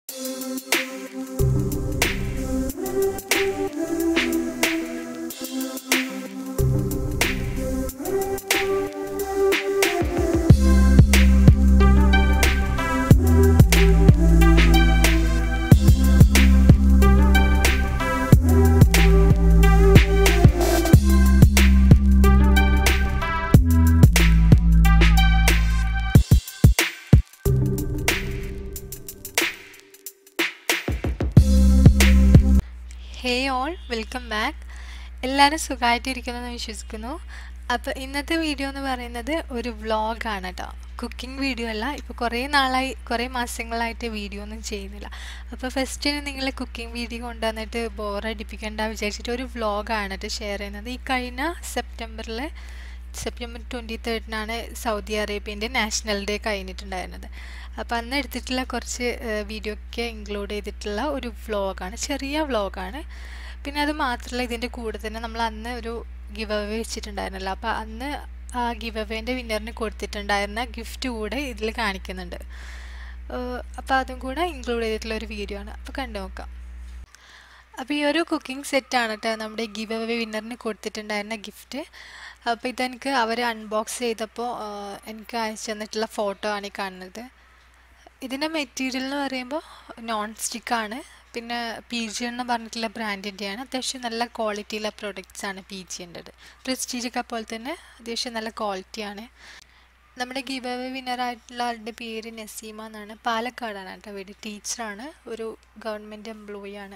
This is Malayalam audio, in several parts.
ഹേ ഓൾ വെൽക്കം ബാക്ക് എല്ലാവരും സുഖമായിട്ടിരിക്കുന്നെന്ന് വിശ്വസിക്കുന്നു അപ്പോൾ ഇന്നത്തെ വീഡിയോ എന്ന് പറയുന്നത് ഒരു വ്ളോഗാണ് കേട്ടോ കുക്കിംഗ് വീഡിയോ അല്ല ഇപ്പോൾ കുറേ നാളായി കുറേ മാസങ്ങളായിട്ട് വീഡിയോ ഒന്നും ചെയ്യുന്നില്ല അപ്പോൾ ഫസ്റ്റിന് നിങ്ങൾ കുക്കിംഗ് വീഡിയോ കൊണ്ടുവന്നിട്ട് ബോറടിപ്പിക്കേണ്ട വിചാരിച്ചിട്ട് ഒരു വ്ളോഗാണ് കേട്ടോ ഷെയർ ചെയ്യുന്നത് ഈ കഴിഞ്ഞ സെപ്റ്റംബറിൽ സെപ്റ്റംബർ ട്വൻറ്റി തേർഡിനാണ് സൗദി അറേബ്യൻ്റെ നാഷണൽ ഡേ കഴിഞ്ഞിട്ടുണ്ടായിരുന്നത് അപ്പോൾ അന്ന് എടുത്തിട്ടുള്ള കുറച്ച് വീഡിയോ ഒക്കെ ഇൻക്ലൂഡ് ചെയ്തിട്ടുള്ള ഒരു വ്ളോഗാണ് ചെറിയ വ്ളോഗാണ് പിന്നെ അത് മാത്രമല്ല ഇതിൻ്റെ കൂടെ തന്നെ നമ്മൾ അന്ന് ഒരു ഗിവ് അവേ വെച്ചിട്ടുണ്ടായിരുന്നല്ലോ അപ്പോൾ അന്ന് ആ ഗിവ് അവേൻ്റെ വിന്നറിന് കൊടുത്തിട്ടുണ്ടായിരുന്ന ഗിഫ്റ്റ് കൂടെ ഇതിൽ കാണിക്കുന്നുണ്ട് അപ്പോൾ അതും കൂടെ ഇൻക്ലൂഡ് ചെയ്തിട്ടുള്ള ഒരു വീഡിയോ ആണ് അപ്പോൾ കണ്ടു നോക്കാം അപ്പോൾ ഈ ഒരു കുക്കിംഗ് സെറ്റാണ് കേട്ടോ നമ്മുടെ ഗിവ് അവേ വിന്നറിന് കൊടുത്തിട്ടുണ്ടായിരുന്ന ഗിഫ്റ്റ് അപ്പോൾ ഇതെനിക്ക് അവർ അൺബോക്സ് ചെയ്തപ്പോൾ എനിക്ക് അയച്ചു തന്നിട്ടുള്ള ഫോട്ടോ ആണ് ഈ കാണുന്നത് ഇതിൻ്റെ മെറ്റീരിയൽ എന്ന് പറയുമ്പോൾ നോൺ സ്റ്റിക്കാണ് പിന്നെ പി ജി എന്ന് പറഞ്ഞിട്ടുള്ള ബ്രാൻഡിൻ്റെയാണ് അത്യാവശ്യം നല്ല ക്വാളിറ്റിയുള്ള പ്രൊഡക്റ്റ്സ് ആണ് പി ജിൻ്റെത് പ്രസ്റ്റീജൊക്കെ പോലെ തന്നെ അത്യാവശ്യം നല്ല ക്വാളിറ്റിയാണ് നമ്മുടെ ഗിവ് അവേ വിന്നറായിട്ടുള്ള ആളുടെ പേര് നസീമ എന്നാണ് പാലക്കാടാണ് കേട്ടോ വീട് ടീച്ചറാണ് ഒരു ഗവൺമെൻറ് എംപ്ലോയി ആണ്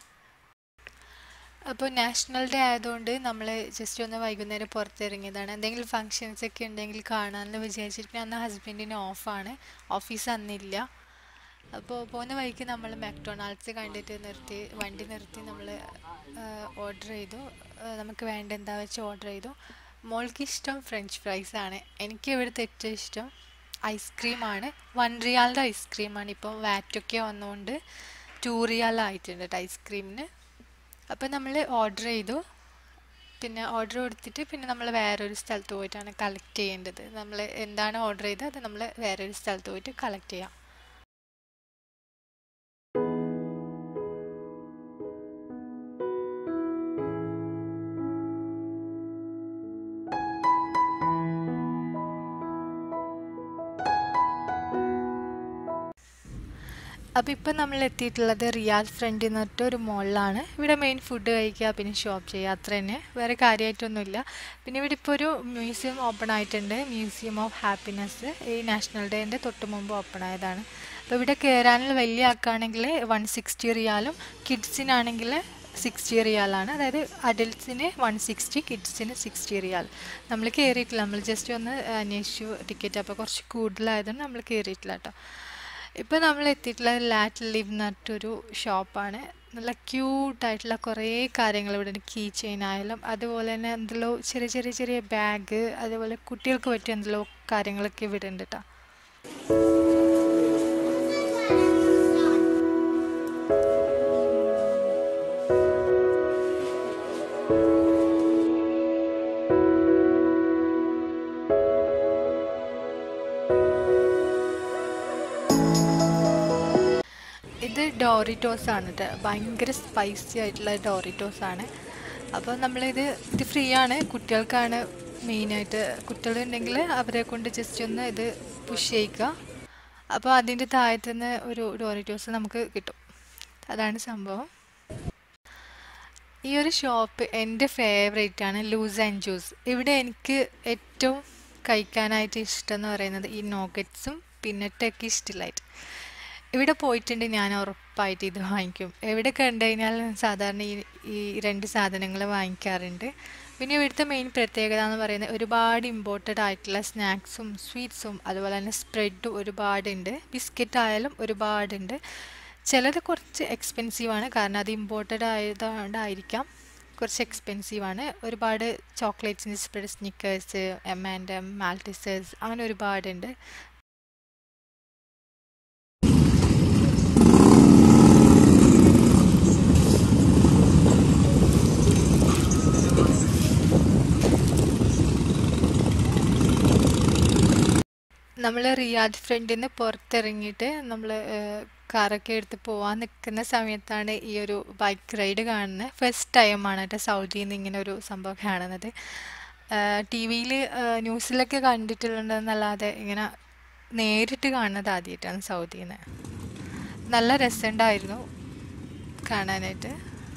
അപ്പോൾ നാഷണൽ ഡേ ആയതുകൊണ്ട് നമ്മൾ ജസ്റ്റ് ഒന്ന് വൈകുന്നേരം പുറത്തിറങ്ങിയതാണ് എന്തെങ്കിലും ഫങ്ഷൻസ് ഒക്കെ ഉണ്ടെങ്കിൽ കാണാമെന്ന് വിചാരിച്ചിട്ട് പിന്നെ അന്ന് ഹസ്ബൻഡിന് ഓഫാണ് ഓഫീസ് അന്നില്ല അപ്പോൾ പോകുന്ന വഴിക്ക് നമ്മൾ മാക്ഡൊണാൾഡ്സ് കണ്ടിട്ട് നിർത്തി വണ്ടി നിർത്തി നമ്മൾ ഓർഡർ ചെയ്തു നമുക്ക് വേണ്ട എന്താ വെച്ച് ഓർഡർ ചെയ്തു മോൾക്ക് ഇഷ്ടം ഫ്രഞ്ച് ഫ്രൈസ് ആണ് എനിക്ക് ഇവിടുത്തെ ഏറ്റവും ഇഷ്ടം ഐസ്ക്രീമാണ് വൺ റിയാലിൻ്റെ ഐസ്ക്രീമാണ് ഇപ്പോൾ വാറ്റൊക്കെ വന്നുകൊണ്ട് ടു റിയാൽ ആയിട്ടുണ്ട് ഐസ്ക്രീമിന് അപ്പോൾ നമ്മൾ ഓർഡർ ചെയ്തു പിന്നെ ഓർഡർ കൊടുത്തിട്ട് പിന്നെ നമ്മൾ വേറൊരു സ്ഥലത്ത് പോയിട്ടാണ് കളക്ട് ചെയ്യേണ്ടത് നമ്മൾ എന്താണ് ഓർഡർ ചെയ്തത് അത് നമ്മൾ വേറൊരു സ്ഥലത്ത് പോയിട്ട് കളക്ട് ചെയ്യാം അപ്പോൾ ഇപ്പം നമ്മൾ എത്തിയിട്ടുള്ളത് റിയാദ് ഫ്രണ്ട് എന്ന് പറഞ്ഞിട്ട് ഒരു മോളിലാണ് ഇവിടെ മെയിൻ ഫുഡ് കഴിക്കുക പിന്നെ ഷോപ്പ് ചെയ്യുക അത്ര തന്നെ വേറെ കാര്യമായിട്ടൊന്നുമില്ല പിന്നെ ഇവിടെ ഇപ്പോൾ ഒരു മ്യൂസിയം ഓപ്പൺ ആയിട്ടുണ്ട് മ്യൂസിയം ഓഫ് ഹാപ്പിനെസ് ഈ നാഷണൽ ഡേൻ്റെ തൊട്ട് മുമ്പ് ഓപ്പൺ ആയതാണ് അപ്പോൾ ഇവിടെ കയറാനുള്ള വലിയ ആൾക്കാണെങ്കിൽ വൺ സിക്സ്റ്റി റിയാലും കിഡ്സിനാണെങ്കിൽ സിക്സ്റ്റി റിയാലാണ് അതായത് അഡൽട്ട്സിന് വൺ സിക്സ്റ്റി കിഡ്സിന് സിക്സ്റ്റി റിയാൽ നമ്മൾ കയറിയിട്ടില്ല നമ്മൾ ജസ്റ്റ് ഒന്ന് അന്വേഷിച്ചു ടിക്കറ്റ് അപ്പോൾ കുറച്ച് കൂടുതലായതുകൊണ്ട് നമ്മൾ കയറിയിട്ടില്ല കേട്ടോ ഇപ്പോൾ നമ്മൾ എത്തിയിട്ടുള്ളത് ലാറ്റ് ലിവ് എന്ന് പറഞ്ഞിട്ടൊരു ഷോപ്പാണ് നല്ല ക്യൂട്ടായിട്ടുള്ള കുറേ കാര്യങ്ങൾ ഇവിടെ കീ ചെയിൻ ആയാലും അതുപോലെ തന്നെ എന്തെല്ലോ ചെറിയ ചെറിയ ചെറിയ ബാഗ് അതുപോലെ കുട്ടികൾക്ക് പറ്റിയ എന്തെല്ലോ കാര്യങ്ങളൊക്കെ ഇവിടെ ഉണ്ട് കേട്ടോ ഇത് ഡോറിറ്റോസ് ആണ് കേട്ടോ ഭയങ്കര സ്പൈസി ആയിട്ടുള്ള ഡോറിറ്റോസ് ആണ് അപ്പോൾ നമ്മളിത് ഇത് ഫ്രീ ആണ് കുട്ടികൾക്കാണ് മെയിനായിട്ട് കുട്ടികളുണ്ടെങ്കിൽ അവരെ കൊണ്ട് ജസ്റ്റ് ഒന്ന് ഇത് പുഷ് ചെയ്യിക്കുക അപ്പോൾ അതിൻ്റെ താഴത്തു നിന്ന് ഒരു ഡോറിറ്റോസ് നമുക്ക് കിട്ടും അതാണ് സംഭവം ഈ ഒരു ഷോപ്പ് എൻ്റെ ഫേവറേറ്റ് ആണ് ലൂസ് ആൻഡ് ജ്യൂസ് ഇവിടെ എനിക്ക് ഏറ്റവും കഴിക്കാനായിട്ട് ഇഷ്ടം എന്ന് പറയുന്നത് ഈ നോഗറ്റ്സും പിന്നെ ടെക്കിഷ് ഡിലൈറ്റ് ഇവിടെ പോയിട്ടുണ്ട് ഞാൻ ഉറപ്പായിട്ട് ഇത് വാങ്ങിക്കും എവിടെ കണ്ടു കഴിഞ്ഞാൽ സാധാരണ ഈ ഈ രണ്ട് സാധനങ്ങൾ വാങ്ങിക്കാറുണ്ട് പിന്നെ ഇവിടുത്തെ മെയിൻ പ്രത്യേകത എന്ന് പറയുന്നത് ഒരുപാട് ഇമ്പോർട്ടഡ് ആയിട്ടുള്ള സ്നാക്സും സ്വീറ്റ്സും അതുപോലെ തന്നെ സ്പ്രെഡും ഒരുപാടുണ്ട് ബിസ്ക്കറ്റ് ആയാലും ഒരുപാടുണ്ട് ചിലത് കുറച്ച് എക്സ്പെൻസീവാണ് കാരണം അത് ഇമ്പോർട്ടഡ് ആയതുകൊണ്ടായിരിക്കാം കുറച്ച് എക്സ്പെൻസീവാണ് ഒരുപാട് ചോക്ലേറ്റ്സിൻ്റെ spread Snickers M and M Maltesers അങ്ങനെ ഒരുപാടുണ്ട് നമ്മൾ റിയാദ് ഫ്രണ്ടിൽ നിന്ന് പുറത്തിറങ്ങിയിട്ട് നമ്മൾ കാറൊക്കെ എടുത്ത് പോവാൻ നിൽക്കുന്ന സമയത്താണ് ഈ ഒരു ബൈക്ക് റൈഡ് കാണുന്നത് ഫസ്റ്റ് ടൈമാണ് കേട്ടോ സൗദിയിൽ നിന്ന് ഇങ്ങനെ ഒരു സംഭവം കാണുന്നത് ടി വിയിൽ ന്യൂസിലൊക്കെ കണ്ടിട്ടുണ്ടെന്നല്ലാതെ ഇങ്ങനെ നേരിട്ട് കാണുന്നത് ആദ്യമായിട്ടാണ് സൗദിയിൽ നിന്ന് നല്ല രസമുണ്ടായിരുന്നു കാണാനായിട്ട്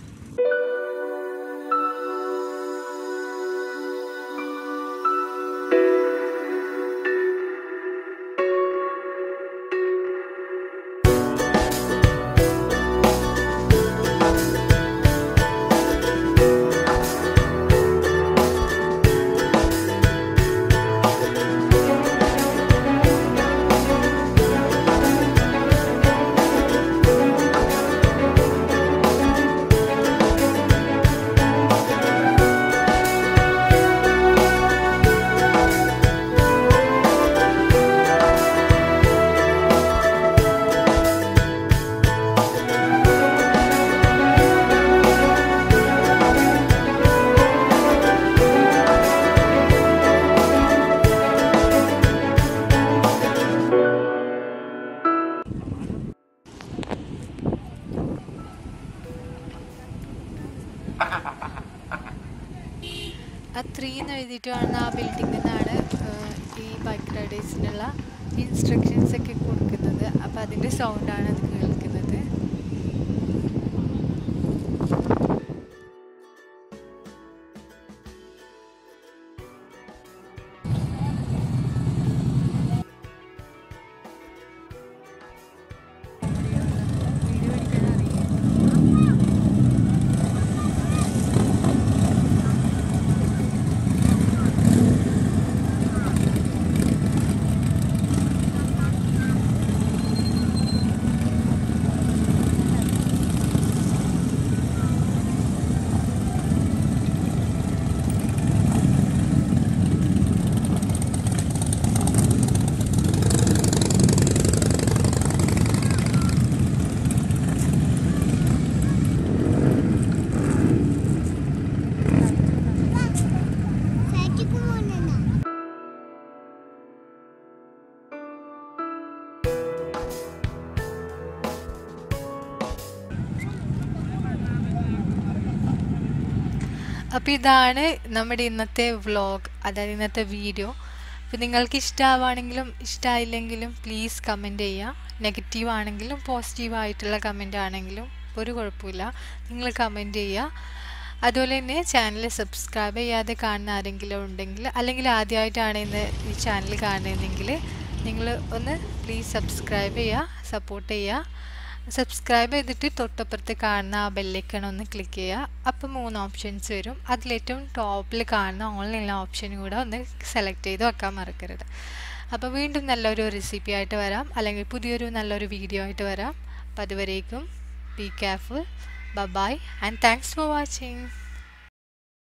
ആ ത്രീ എന്ന് എഴുതിയിട്ട് കാണുന്ന ആ ബിൽഡിംഗിൽ നിന്നാണ് ഈ ബൈക്ക് റൈഡേഴ്സിനുള്ള ഇൻസ്ട്രക്ഷൻസ് ഒക്കെ കൊടുക്കുന്നത് അപ്പോൾ അതിൻ്റെ സൗണ്ടാണ് അത് കേൾക്കുന്നത് അപ്പോൾ ഇതാണ് നമ്മുടെ ഇന്നത്തെ വ്ളോഗ് അതായത് ഇന്നത്തെ വീഡിയോ അപ്പോൾ നിങ്ങൾക്ക് ഇഷ്ടമാവുകയാണെങ്കിലും ഇഷ്ടമായില്ലെങ്കിലും പ്ലീസ് കമൻറ്റ് ചെയ്യുക നെഗറ്റീവ് ആണെങ്കിലും പോസിറ്റീവ് ആയിട്ടുള്ള കമൻ്റ് ആണെങ്കിലും ഒരു കുഴപ്പമില്ല നിങ്ങൾ കമൻറ്റ് ചെയ്യുക അതുപോലെ തന്നെ ചാനൽ സബ്സ്ക്രൈബ് ചെയ്യാതെ കാണുന്ന ആരെങ്കിലും ഉണ്ടെങ്കിൽ അല്ലെങ്കിൽ ആദ്യമായിട്ടാണ് ഇന്ന് ഈ ചാനൽ കാണുന്നതെങ്കിൽ നിങ്ങൾ ഒന്ന് പ്ലീസ് സബ്സ്ക്രൈബ് ചെയ്യുക സപ്പോർട്ട് ചെയ്യുക സബ്സ്ക്രൈബ് ചെയ്തിട്ട് തൊട്ടപ്പുറത്ത് കാണുന്ന ആ ബെല്ലൈക്കൺ ഒന്ന് ക്ലിക്ക് ചെയ്യുക അപ്പോൾ മൂന്ന് ഓപ്ഷൻസ് വരും അതിലേറ്റവും ടോപ്പിൽ കാണുന്ന ഓൺലൈൻ ഓപ്ഷൻ കൂടെ ഒന്ന് സെലക്ട് ചെയ്ത് വെക്കാൻ മറക്കരുത് അപ്പോൾ വീണ്ടും നല്ലൊരു റെസിപ്പി ആയിട്ട് വരാം അല്ലെങ്കിൽ പുതിയൊരു നല്ലൊരു വീഡിയോ ആയിട്ട് വരാം അപ്പോൾ അതുവരേക്കും be careful bye and thanks for watching